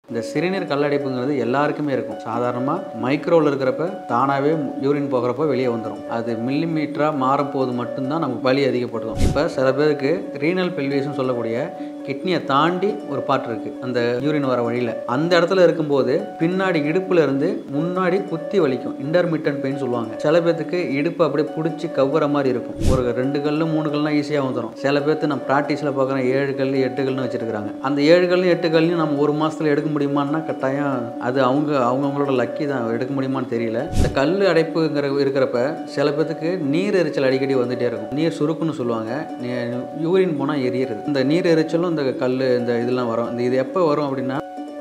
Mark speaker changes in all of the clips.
Speaker 1: இந்த சிறுநீர் கல்லடைப்புங்கிறது எல்லாருக்குமே இருக்கும் சாதாரணமாக மைக்ரோவில் இருக்கிறப்ப தானாகவே யூரின் போகிறப்ப வெளியே வந்துடும் அது மில்லி மீட்டராக மாறும்போது மட்டும்தான் நமக்கு வலி அதிகப்படுத்தும் இப்போ சில பேருக்கு ரீனல் பெல்வியஸ்னு சொல்லக்கூடிய கிட்னியை தாண்டி ஒரு பாட்டு இருக்குது அந்த யூரின் வர வழியில் அந்த இடத்துல இருக்கும்போது பின்னாடி இடுப்புல இருந்து முன்னாடி குத்தி வலிக்கும் இன்டர்மீடியன்ட் பெயின் சொல்லுவாங்க சில பேர்த்துக்கு இடுப்பு அப்படியே பிடிச்சி கவ்வுற மாதிரி இருக்கும் ஒரு ரெண்டு கல்லு மூணு கல்லாம் ஈஸியாக வந்துடும் சில பேர்த்து நான் ப்ராக்டிஸில் பார்க்குறேன் ஏழு கல் எட்டு கல்னு வச்சிருக்காங்க அந்த ஏழு கல்லும் எட்டு கல்லையும் நம்ம ஒரு மாதத்தில் எடுக்க முடியுமான்னா கட்டாயம் அது அவங்க அவங்கவுங்களோட லக்கி தான் எடுக்க முடியுமான்னு தெரியல இந்த கல் அடைப்புங்கிற இருக்கிறப்ப சில பேர்த்துக்கு நீர் எரிச்சல் அடிக்கடி வந்துட்டே இருக்கும் நீர் சுருக்குன்னு சொல்லுவாங்க நீ- யூரின் போனால் எரியிறது இந்த நீர் எரிச்சலும் இந்த கல் இந்த இதெல்லாம் வரும் இந்த இது எப்போ வரும் அப்படின்னா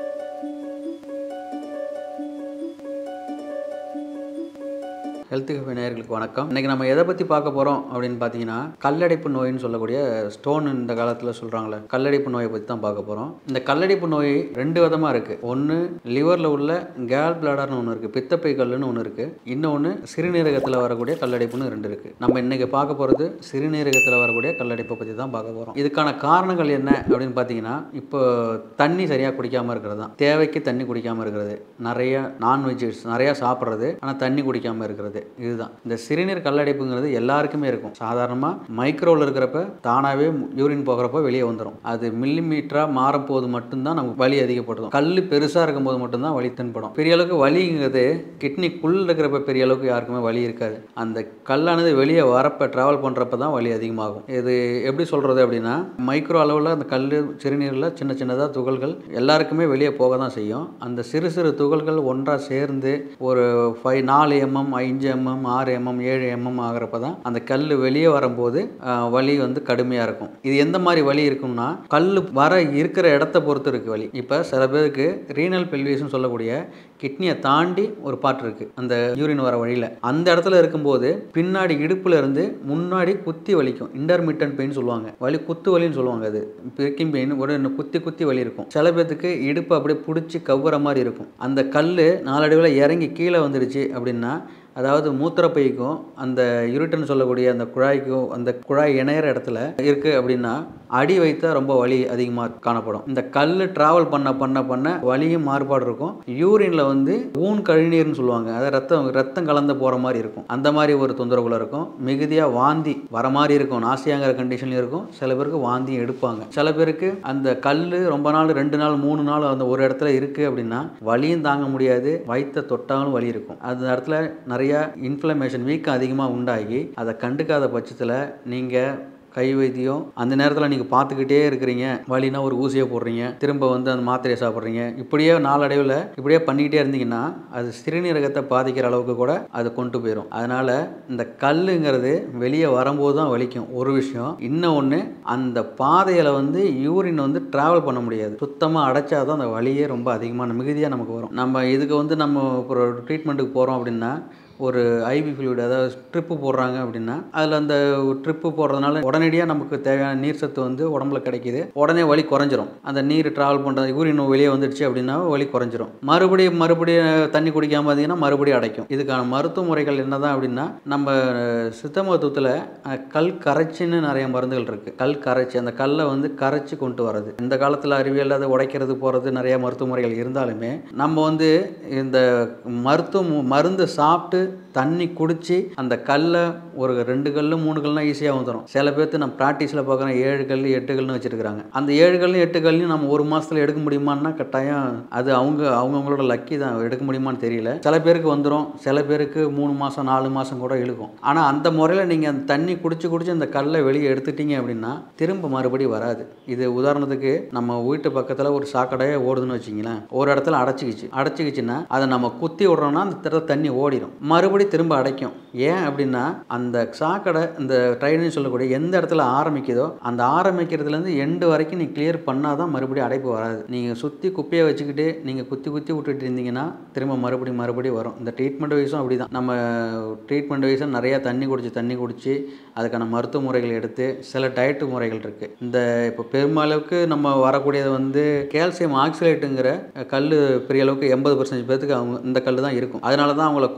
Speaker 1: ஹெல்த் கஃபே நேயர்களுக்கு வணக்கம் இன்னைக்கு நம்ம எதை பற்றி பார்க்க போகிறோம் அப்படின்னு பார்த்தீங்கன்னா கல்லடைப்பு நோயின்னு சொல்லக்கூடிய ஸ்டோன் இந்த காலத்தில் சொல்கிறாங்களே கல்லடைப்பு நோயை பற்றி தான் பார்க்க போகிறோம் இந்த கல்லடைப்பு நோய் ரெண்டு விதமாக இருக்குது ஒன்று லிவரில் உள்ள கேல் பிளாடர்னு ஒன்று இருக்குது பித்தப்பை கல்லுன்னு ஒன்று இருக்குது இன்னொன்று சிறுநீரகத்தில் வரக்கூடிய கல்லடைப்புன்னு ரெண்டு இருக்குது நம்ம இன்னைக்கு பார்க்க போகிறது சிறுநீரகத்தில் வரக்கூடிய கல்லடைப்பை பற்றி தான் பார்க்க போகிறோம் இதுக்கான காரணங்கள் என்ன அப்படின்னு பார்த்தீங்கன்னா இப்போ தண்ணி சரியாக குடிக்காமல் இருக்கிறது தான் தேவைக்கு தண்ணி குடிக்காமல் இருக்கிறது நிறைய நான்வெஜ்ஸ் நிறையா சாப்பிட்றது ஆனால் தண்ணி குடிக்காமல் இருக்கிறது இதுதான் இந்த சிறுநீர் கல்லடைப்புங்கிறது எல்லாருக்குமே இருக்கும் சாதாரணமாக மைக்ரோவில் இருக்கிறப்ப தானாகவே யூரின் போகிறப்ப வெளியே வந்துடும் அது மில்லி மீட்டராக மாறும்போது மட்டும்தான் நமக்கு வலி அதிகப்படுத்தும் கல் பெருசாக இருக்கும்போது மட்டும்தான் வலி தென்படும் பெரிய அளவுக்கு வலிங்கிறது கிட்னிக்குள் இருக்கிறப்ப பெரிய அளவுக்கு யாருக்குமே வலி இருக்காது அந்த கல்லானது வெளியே வரப்ப ட்ராவல் பண்ணுறப்ப தான் வலி அதிகமாகும் இது எப்படி சொல்கிறது அப்படின்னா மைக்ரோ அளவில் அந்த கல் சிறுநீரில் சின்ன சின்னதாக துகள்கள் எல்லாருக்குமே வெளியே போக தான் செய்யும் அந்த சிறு சிறு துகள்கள் ஒன்றாக சேர்ந்து ஒரு ஃபைவ் நாலு எம்எம் அஞ்சு எம்எம் ஆறு எம்எம் ஏழு எம்எம் ஆகிறப்ப தான் அந்த கல் வெளியே வரும்போது ஆஹ், வலி வந்து கடுமையாக இருக்கும் இது எந்த மாதிரி வலி இருக்கும்னா கல் வர இருக்கிற இடத்த பொறுத்து இருக்குது வலி இப்போ சில பேருக்கு ரீனல் பெல்வியஸ்னு சொல்லக்கூடிய கிட்னியை தாண்டி ஒரு பாட்டு இருக்குது அந்த யூரின் வர வழியில் அந்த இடத்துல இருக்கும்போது பின்னாடி இடுப்புல இருந்து முன்னாடி குத்தி வலிக்கும் இன்டர்மீடியன்ட் பெயின் சொல்லுவாங்க வலி குத்து வலின்னு சொல்லுவாங்க அது பிரிக்கிங் பெயின் ஒரு குத்தி குத்தி வலி இருக்கும் சில பேர்த்துக்கு இடுப்பு அப்படியே பிடிச்சி கவ்வுற மாதிரி இருக்கும் அந்த கல் நாளடைவில் இறங்கி கீழே வந்துடுச்சு அப்படின்னா அதாவது மூத்திரப்பைக்கும் அந்த இருட்டுன்னு சொல்லக்கூடிய அந்த குழாய்க்கும் அந்த குழாய் இணையிற இடத்துல இருக்குது அப்படின்னா அடி வைத்தா ரொம்ப வலி அதிகமாக காணப்படும் இந்த கல் டிராவல் பண்ண பண்ண பண்ண வலியும் மாறுபாடு இருக்கும் யூரின்ல வந்து ஊன் கழிநீர்னு சொல்லுவாங்க அதாவது ரத்தம் ரத்தம் கலந்து போகிற மாதிரி இருக்கும் அந்த மாதிரி ஒரு தொந்தரவுல இருக்கும் மிகுதியாக வாந்தி வர மாதிரி இருக்கும் நாசியாங்கிற கண்டிஷன்லையும் இருக்கும் சில பேருக்கு வாந்தியும் எடுப்பாங்க சில பேருக்கு அந்த கல் ரொம்ப நாள் ரெண்டு நாள் மூணு நாள் அந்த ஒரு இடத்துல இருக்குது அப்படின்னா வலியும் தாங்க முடியாது வயிற்ற தொட்டாலும் வலி இருக்கும் அந்த இடத்துல நிறைய இன்ஃப்ளமேஷன் வீக்கம் அதிகமாக உண்டாகி அதை கண்டுக்காத பட்சத்தில் நீங்கள் கை வைத்தியம் அந்த நேரத்தில் நீங்கள் பார்த்துக்கிட்டே இருக்கிறீங்க வலினா ஒரு ஊசியை போடுறீங்க திரும்ப வந்து அந்த மாத்திரையை சாப்பிட்றீங்க இப்படியே நாளடைவில் இப்படியே பண்ணிக்கிட்டே இருந்தீங்கன்னா அது சிறுநீரகத்தை பாதிக்கிற அளவுக்கு கூட அது கொண்டு போயிடும் அதனால் இந்த கல்லுங்கிறது வெளியே வரும்போது தான் வலிக்கும் ஒரு விஷயம் இன்னொன்று அந்த பாதையில் வந்து யூரின் வந்து ட்ராவல் பண்ண முடியாது சுத்தமாக அடைச்சாதான் அந்த வலியே ரொம்ப அதிகமான மிகுதியாக நமக்கு வரும் நம்ம இதுக்கு வந்து நம்ம ஒரு ட்ரீட்மெண்ட்டுக்கு போகிறோம் அப்படின்னா ஒரு ஐவி ஃப்ளூயிட் அதாவது ட்ரிப்பு போடுறாங்க அப்படின்னா அதில் அந்த ட்ரிப்பு போடுறதுனால உடனடியாக நமக்கு தேவையான நீர் சத்து வந்து உடம்புல கிடைக்குது உடனே வலி குறைஞ்சிரும் அந்த நீர் ட்ராவல் பண்ணுறது யூரின் வெளியே வந்துடுச்சு அப்படின்னா வலி குறைஞ்சிரும் மறுபடியும் மறுபடியும் தண்ணி குடிக்காம பார்த்தீங்கன்னா மறுபடியும் அடைக்கும் இதுக்கான மருத்துவ முறைகள் என்னதான் அப்படின்னா நம்ம சித்த மருத்துவத்தில் அஹ், கல் கரைச்சின்னு நிறைய மருந்துகள் இருக்குது கல் கரைச்சி அந்த கல்லை வந்து கரைச்சி கொண்டு வர்றது இந்த காலத்தில் அறிவியல் அதை உடைக்கிறது போகிறது நிறைய மருத்துவ முறைகள் இருந்தாலுமே நம்ம வந்து இந்த மருத்துவ மு- மருந்து சாப்பிட்டு தண்ணி குடிச்சு அந்த கல்லை ஒரு ரெண்டு கல் மூணு கல்னா ஈஸியாக வந்துடும் சில பேர்த்து நான் ப்ராக்டிஸில் பார்க்குறேன் ஏழு கல் எட்டு கல்னு வச்சுருக்காங்க அந்த ஏழு கல்லும் எட்டு கல்லையும் நம்ம ஒரு மாதத்தில் எடுக்க முடியுமான்னா கட்டாயம் அது அவங்க அவங்கவுங்களோட லக்கி தான் எடுக்க முடியுமான்னு தெரியல சில பேருக்கு வந்துடும் சில பேருக்கு மூணு மாதம் நாலு மாதம் கூட இழுக்கும் ஆனால் அந்த முறையில் நீங்கள் அந்த தண்ணி குடிச்சு குடிச்சு அந்த கல்லை வெளியே எடுத்துட்டீங்க அப்படின்னா திரும்ப மறுபடியும் வராது இது உதாரணத்துக்கு நம்ம வீட்டு பக்கத்தில் ஒரு சாக்கடையே ஓடுதுன்னு வச்சிங்களேன் ஒரு இடத்துல அடைச்சிக்கிச்சு அடைச்சிக்கிச்சுன்னா அதை நம்ம குத்தி விட்றோம்னா அந்த இடத்துல தண்ணி ஓடிடும் மறுபடியும் திரும்ப அடைக்கும் ஏன் அப்படின்னா அந்த சாக்கடை இந்த ட்ரைனேஜ் சொல்லக்கூடிய எந்த இடத்துல ஆரம்பிக்குதோ அந்த ஆரம்பிக்கிறதுலேருந்து எண்டு வரைக்கும் நீ கிளியர் பண்ணால் தான் மறுபடியும் அடைப்பு வராது நீங்கள் சுற்றி குப்பையை வச்சுக்கிட்டு நீங்கள் குத்தி குத்தி விட்டுட்டு இருந்தீங்கன்னா திரும்ப மறுபடியும் மறுபடியும் வரும் இந்த ட்ரீட்மெண்ட் வைஸும் அப்படி தான் நம்ம ட்ரீட்மெண்ட் வைஸும் நிறையா தண்ணி குடிச்சு தண்ணி குடிச்சு அதுக்கான மருத்துவ முறைகள் எடுத்து சில டயட்டு முறைகள் இருக்குது இந்த இப்போ பெருமளவுக்கு நம்ம வரக்கூடியது வந்து கால்சியம் ஆக்சிலேட்டுங்கிற கல் பெரிய அளவுக்கு எண்பது பர்சன்டேஜ் பேத்துக்கு அவங்க இந்த கல் தான் இருக்கும் அதனால தான் அவங்கள கோஸ் சாப்பிட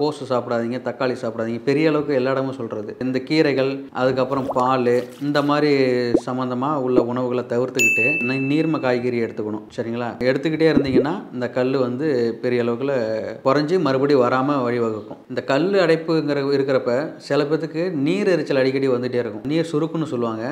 Speaker 1: சாப்பிடாதீங்க தக்காளி சாப்பிடாதீங்க பெரிய அளவுக்கு எல்லா இடமும் சொல்கிறது இந்த கீரைகள் அதுக்கப்புறம் பால் இந்த மாதிரி சம்மந்தமாக உள்ள உணவுகளை தவிர்த்துக்கிட்டு நீ- நீர்ம காய்கறி எடுத்துக்கணும் சரிங்களா எடுத்துக்கிட்டே இருந்தீங்கன்னா இந்த கல் வந்து பெரிய அளவுக்குல குறைஞ்சி மறுபடியும் வராமல் வழிவகுக்கும் இந்த கல் அடைப்புங்கிற இருக்கிறப்ப சில பேர்த்துக்கு நீர் எரிச்சல் அடிக்கடி வந்துட்டே இருக்கும் நீர் சுருக்குன்னு சொல்லுவாங்க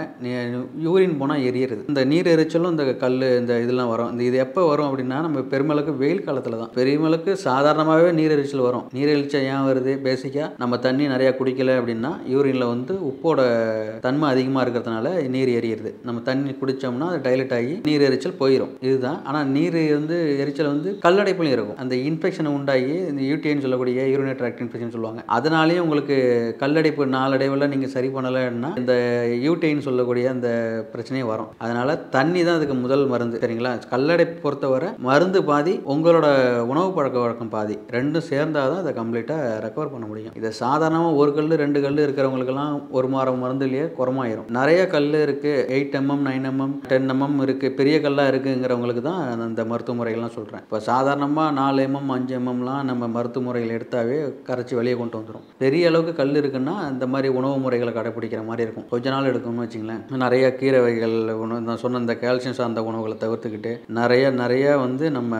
Speaker 1: யூரின் போனால் எரியுறது இந்த நீர் எரிச்சலும் இந்த கல் இந்த இதெல்லாம் வரும் இந்த இது எப்போ வரும் அப்படின்னா நம்ம பெருமளவுக்கு வெயில் காலத்தில் தான் பெருமளவுக்கு சாதாரணமாகவே நீர் எரிச்சல் வரும் நீர் எரிச்சல் ஏன் வருது பேசிக்காக நம்ம தண்ணி நிறையா குடிக்கல அப்படின்னா யூரினில் வந்து உப்போட தன்மை அதிகமாக இருக்கிறதுனால நீர் எரியுது நம்ம தண்ணி குடித்தோம்னா அது டைலட் ஆகி நீர் எரிச்சல் போயிடும் இதுதான் ஆனால் நீர் வந்து எரிச்சல் வந்து கல்லடைப்புலையும் இருக்கும் அந்த இன்ஃபெக்ஷனை உண்டாகி இந்த யூடிஐன்னு சொல்லக்கூடிய யூரினரி ட்ராக்ட் இன்ஃபெக்ஷன் சொல்லுவாங்க அதனாலேயும் உங்களுக்கு கல்லடைப்பு நாளடைவில் நீங்கள் சரி பண்ணலைன்னா இந்த யூடிஐன்னு சொல்லக்கூடிய அந்த பிரச்சனையே வரும் அதனால தண்ணி தான் அதுக்கு முதல் மருந்து சரிங்களா கல்லடைப்பு பொறுத்தவரை மருந்து பாதி உங்களோட உணவு பழக்க வழக்கம் பாதி ரெண்டும் சேர்ந்தாதான் தான் அதை கம்ப்ளீட்டாக ரெக்கவர் பண்ண முடியும் இதை சாதாரணமாக ஒரு கல் ரெண்டு கல் இருக்கிறவங்களுக்கெல்லாம் ஒரு மாதம் மருந்துலேயே குறமாயிரும் நிறைய கல் இருக்குது eight mm nine mm ten mm இருக்குது பெரிய கல்லாக இருக்குங்கிறவங்களுக்கு தான் நான் இந்த மருத்துவ முறைகள்லாம் சொல்கிறேன் இப்போ சாதாரணமாக நாலு எம்எம் அஞ்சு எம்எம்லாம் நம்ம மருத்துவ முறைகள் எடுத்தாவே கரைச்சி வெளியே கொண்டு வந்துடும் பெரிய அளவுக்கு கல் இருக்குன்னா இந்த மாதிரி உணவு முறைகளை கடைப்பிடிக்கிற மாதிரி இருக்கும் கொஞ்ச நாள் எடுக்கணும்னு வச்சுங்களேன் நிறைய கீரை வகைகள் உணவு நான் சொன்ன இந்த கால்சியம் சார்ந்த உணவுகளை தவிர்த்துக்கிட்டு நிறைய நிறைய வந்து நம்ம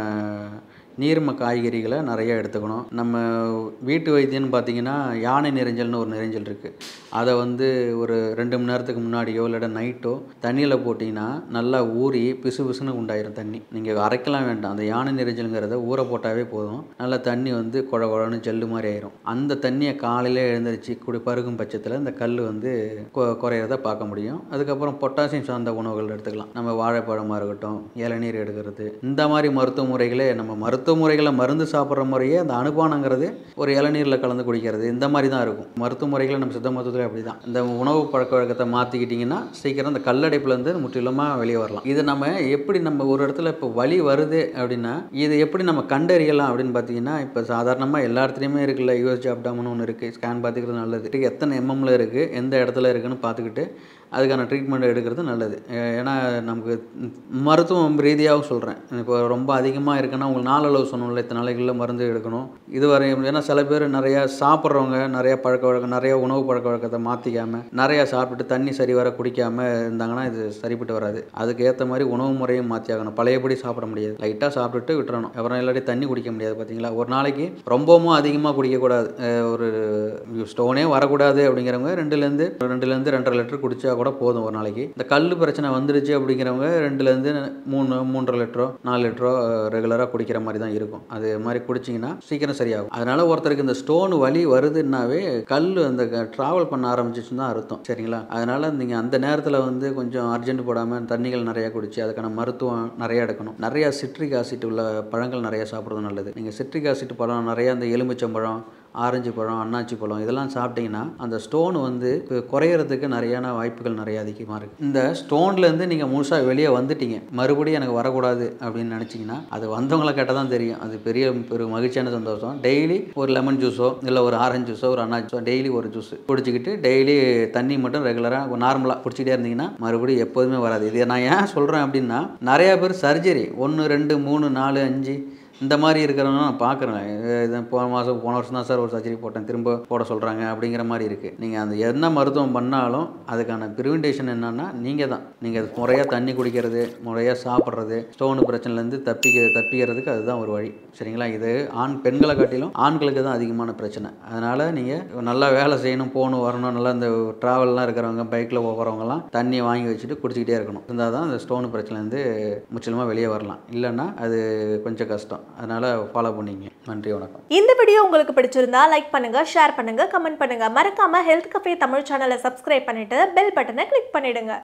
Speaker 1: நீர்ம காய்கறிகளை நிறைய எடுத்துக்கணும் நம்ம வீட்டு வைத்தியம்னு பார்த்தீங்கன்னா யானை நிறைஞ்சல்னு ஒரு நிறைஞ்சல் இருக்குது அதை வந்து ஒரு ரெண்டு மணி நேரத்துக்கு முன்னாடியோ இல்லாட்ட நைட்டோ தண்ணியில் போட்டிங்கன்னா நல்லா ஊறி பிசு பிசுன்னு உண்டாயிரும் தண்ணி நீங்கள் அரைக்கலாம் வேண்டாம் அந்த யானை நிறைஞ்சல்ங்கிறத ஊற போட்டாவே போதும் நல்லா தண்ணி வந்து குழ குழன்னு ஜெல்லு மாதிரி ஆயிரும் அந்த தண்ணியை காலையிலே எழுந்திரிச்சு குடி பருகும் பட்சத்தில் இந்த கல் வந்து கொ- குறையிறத பார்க்க முடியும் அதுக்கப்புறம் பொட்டாசியம் சார்ந்த உணவுகள் எடுத்துக்கலாம் நம்ம வாழைப்பழமாக இருக்கட்டும் இளநீர் எடுக்கிறது இந்த மாதிரி மருத்துவ முறைகளே நம்ம மருத்துவ முறைகளை மருந்து சாப்பிட்ற முறையே அந்த அனுபானங்கிறது ஒரு இளநீரில் கலந்து குடிக்கிறது இந்த மாதிரி தான் இருக்கும் மருத்துவ முறைகளை நம்ம சித்த மருத்துவத்தில் அப்படி தான் இந்த உணவு பழக்க வழக்கத்தை மாற்றிக்கிட்டிங்கன்னா சீக்கிரம் இந்த கல்லடைப்புலேருந்து முற்றிலுமாக வெளியே வரலாம் இது நம்ம எப்படி நம்ம ஒரு இடத்துல இப்போ வலி வருது அப்படின்னா இது எப்படி நம்ம கண்டறியலாம் அப்படின்னு பார்த்தீங்கன்னா இப்போ சாதாரணமாக எல்லா இடத்துலையுமே இருக்குல்ல யூஎஸ்ஜி அப்டாமன் ஒன்று இருக்குது ஸ்கேன் பார்த்துக்கிறது நல்லது எத்தனை எம்எம்ல இருக்குது எந்த இடத்துல இருக்குன்னு பார்த்துக்கிட்டு அதுக்கான ட்ரீட்மெண்ட் எடுக்கிறது நல்லது ஏ- ஏன்னா நமக்கு மருத்துவம் ரீதியாகவும் சொல்கிறேன் இப்போ ரொம்ப அதிகமாக இருக்குன்னா உங்களுக்கு நாளளவு சொன்னோம்ல இத்தனை நாளைக்குள்ள மருந்து எடுக்கணும் இதுவரை ஏன்னா சில பேர் நிறையா சாப்பிட்றவங்க நிறைய பழக்க வழக்கம் நிறைய உணவு பழக்க வழக்கத்தை மாற்றிக்காமல் நிறையா சாப்பிட்டுட்டு தண்ணி சரி வர குடிக்காமல் இருந்தாங்கன்னா இது சரிப்பட்டு வராது அதுக்கு ஏற்ற மாதிரி உணவு முறையும் மாற்றி ஆகணும் பழையபடி சாப்பிட முடியாது லைட்டாக சாப்பிட்டுட்டு விட்டுறணும் அப்புறம் இல்லாட்டி தண்ணி குடிக்க முடியாது பார்த்தீங்களா ஒரு நாளைக்கு ரொம்பவும் அதிகமாக குடிக்கக்கூடாது அஹ் ஒரு ஸ்டோனே வரக்கூடாது அப்படிங்கிறவங்க ரெண்டுலேருந்து ரெண்டுலேருந்து ரெண்டரை லிட்டர் குடிச்சா கூட போதும் ஒரு நாளைக்கு இந்த கல் பிரச்சனை வந்துருச்சு அப்படிங்கிறவங்க ரெண்டுலேருந்து மூணு மூன்றரை லிட்டரோ நாலு லிட்டரோ ரெகுலராக குடிக்கிற மாதிரி தான் இருக்கும் அது மாதிரி குடிச்சிங்கன்னா சீக்கிரம் சரியாகும் அதனால ஒருத்தருக்கு இந்த ஸ்டோன் வலி வருதுன்னாவே கல் அந்த ட்ராவல் பண்ண ஆரம்பிச்சிச்சுன்னு தான் அர்த்தம் சரிங்களா அதனால நீங்கள் அந்த நேரத்தில் வந்து கொஞ்சம் அர்ஜென்ட் போடாமல் தண்ணிகள் நிறைய குடிச்சு அதுக்கான மருத்துவம் நிறைய எடுக்கணும் நிறைய சிட்ரிக் ஆசிட் உள்ள பழங்கள் நிறைய சாப்பிட்றது நல்லது நீங்கள் சிட்ரிக் ஆசிட் பழம் நிறைய அந்த எலுமிச்சம்பழம் ஆரஞ்சு பழம் அன்னாச்சி பழம் இதெல்லாம் சாப்பிட்டீங்கன்னா அந்த ஸ்டோன் வந்து கு- குறையறதுக்கு நிறையான வாய்ப்புகள் நிறைய அதிகமாக இருக்குது இந்த ஸ்டோன்லேருந்து நீங்கள் முழுசாக வெளியே வந்துட்டீங்க மறுபடியும் எனக்கு வரக்கூடாது அப்படின்னு நினச்சிங்கன்னா அது வந்தவங்களை கேட்டால் தான் தெரியும் அது பெரிய ஒரு மகிழ்ச்சியான சந்தோஷம் டெய்லி ஒரு லெமன் ஜூஸோ இல்லை ஒரு ஆரஞ்சு ஜூஸோ ஒரு அன்னாச்சி ஜூஸோ டெய்லி ஒரு ஜூஸ் குடிச்சிக்கிட்டு டெய்லி தண்ணி மட்டும் ரெகுலராக நார்மலாக குடிச்சிக்கிட்டே இருந்தீங்கன்னா மறுபடியும் எப்போதுமே வராது இது நான் ஏன் சொல்கிறேன் அப்படின்னா நிறையா பேர் சர்ஜரி ஒன்று ரெண்டு மூணு நாலு அஞ்சு இந்த மாதிரி இருக்கிறவங்க நான் பார்க்குறேன் இது போன மாதம் போன வருஷம் தான் சார் ஒரு சர்ஜரி போட்டேன் திரும்ப போட சொல்கிறாங்க அப்படிங்கிற மாதிரி இருக்குது நீங்கள் அந்த என்ன மருத்துவம் பண்ணாலும் அதுக்கான ப்ரிவென்டேஷன் என்னன்னா நீங்கள் தான் நீங்கள் முறையாக தண்ணி குடிக்கிறது முறையாக சாப்பிட்றது ஸ்டோனு பிரச்சனைலேருந்து தப்பிக்க தப்பிக்கிறதுக்கு அதுதான் ஒரு வழி சரிங்களா இது ஆண் பெண்களை காட்டிலும் ஆண்களுக்கு தான் அதிகமான பிரச்சனை அதனால் நீங்கள் நல்லா வேலை செய்யணும் போகணும் வரணும் நல்லா இந்த ட்ராவல்லாம் இருக்கிறவங்க பைக்கில் போகிறவங்கலாம் தண்ணியை வாங்கி வச்சுட்டு குடிச்சிக்கிட்டே இருக்கணும் இருந்தால் தான் அந்த ஸ்டோனு பிரச்சனைலேருந்து முற்றிலுமாக வெளியே வரலாம் இல்லைன்னா அது கொஞ்சம் கஷ்டம் அதனால் ஃபாலோ பண்ணிங்க நன்றி வணக்கம்
Speaker 2: இந்த வீடியோ உங்களுக்கு பிடிச்சிருந்தா லைக் பண்ணுங்க ஷேர் பண்ணுங்க கமெண்ட் பண்ணுங்க மறக்காம ஹெல்த் கஃபே தமிழ் சேனலை சப்ஸ்கிரைப் பண்ணிட்டு பெல் பட்டனை கிளிக் பண்ணிடுங்க